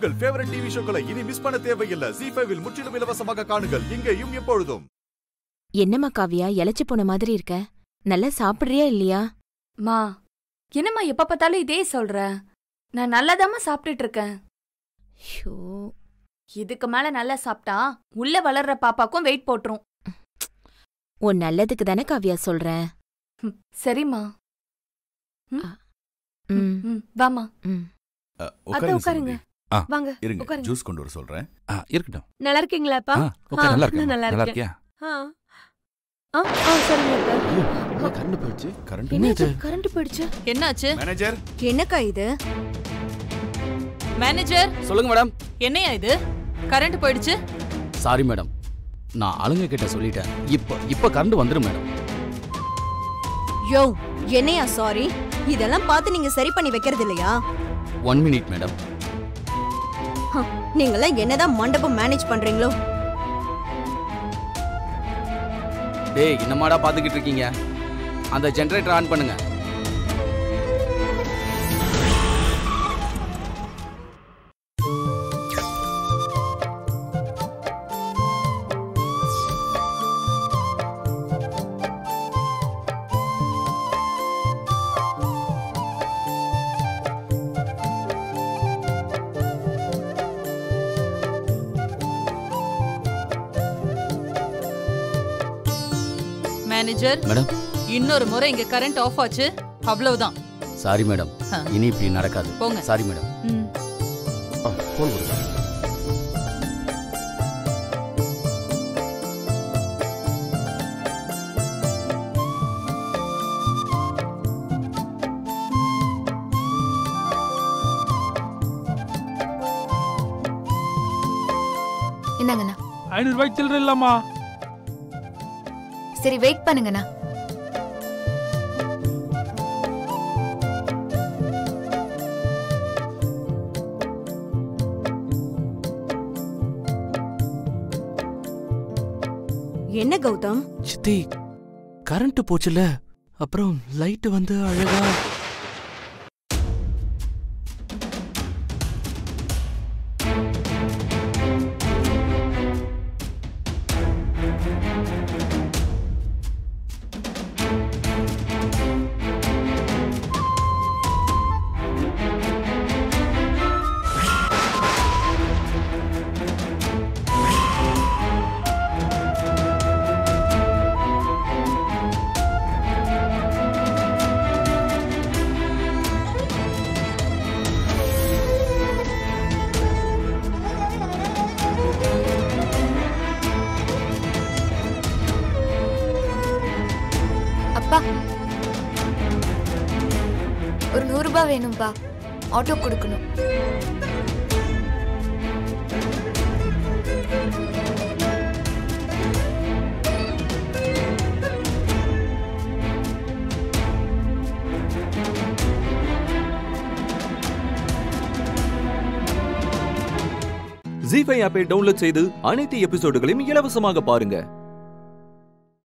உங்கள் favourite TV ஷோக்களை இனி miss பண்ண தேவையில்லை ஜி ஃபைவில் முற்றிலும் இலவசமாக காணுங்கள் இங்கேயும் எப்பொழுதும் என்னம்மா காவியா இளைச்சு போன மாதிரி இருக்க நல்லா சாப்பிடுறியா இல்லையா மா என்னம்மா எப்ப பார்த்தாலும் இதே சொல்ற நான் நல்லாதாம்மா சாப்பிட்டுட்டு இருக்கேன் ஷோ இதுக்கு மேல நல்லா சாப்பிட்டா உள்ள வளர்ற பாப்பாக்கும் வெயிட் போட்டுரும் உன் நல்லதுக்கு தானே காவியா சொல்றேன் ம், சரிம்மா ம், ம் வாமா ம். அ, அத்தை உட்காருங்க உட்காருங்க ஆ, வாங்க இருங்க உட்காருங்க. ஜூஸ் கொண்டு வர சொல்றேன் ஆ இருக்கட்டும் நல்லா இருக்கீங்களாப்பா ஆ ஓகே நல்லா ஆ, இருக்கேன் நல்லா நல்லா இருக்கேன். இருக்கியா ஆ ஆ ஆ, சரிங்க அத்தை. கரண்ட் போயிடுச்சு கரண்ட் என்னாச்சு கரண்ட் போயிடுச்சு என்னாச்சு மேனேஜர் என்னக்கா இது மேனேஜர் சொல்லுங்க மேடம் என்னையா இது கரண்ட் போயிடுச்சு சாரி மேடம் நான் ஆளுங்க கிட்ட சொல்லிட்டேன் இப்போ இப்போ கரண்ட் வந்துடும் மேடம் யோ என்னையா சாரி இதெல்லாம் பார்த்து நீங்க சரி பண்ணி வைக்கிறது இல்லையா ஒன் மினிட் மேடம் நீங்களாம் என்னதான் மண்டபம் மேனேஜ் பண்றீங்களோ டேய் என்னமாடா பார்த்துக்கிட்டு இருக்கீங்க அந்த ஜென்ரேட்டர் ஆன் பண்ணுங்க மேனேஜர் மேடம் இன்னொரு முறை இங்க கரண்ட் ஆஃப் ஆச்சு அவ்வளவுதான் சாரி மேடம் ஆ. இனி இப்படி நடக்காது போங்க. சாரி மேடம் ம். போன் கொடுங்க இந்தாங்கண்ணா ஐநூறு ரூபாய்க்கு சில்லற இல்லாமா சரி வெயிட் பண்ணுங்கண்ணா என்ன கௌதம் சித்தி கரண்ட் போச்சுல அப்புறம் லைட் வந்து அழகா அப்பா ஒரு நூறு ரூபாய் வேணும்பா ஆட்டோ கொடுக்கணும் ஜி ஃபைவ் ஆப்பை டவுன்லோட் செய்து அனைத்து எபிசோடுகளையும் இலவசமாக பாருங்க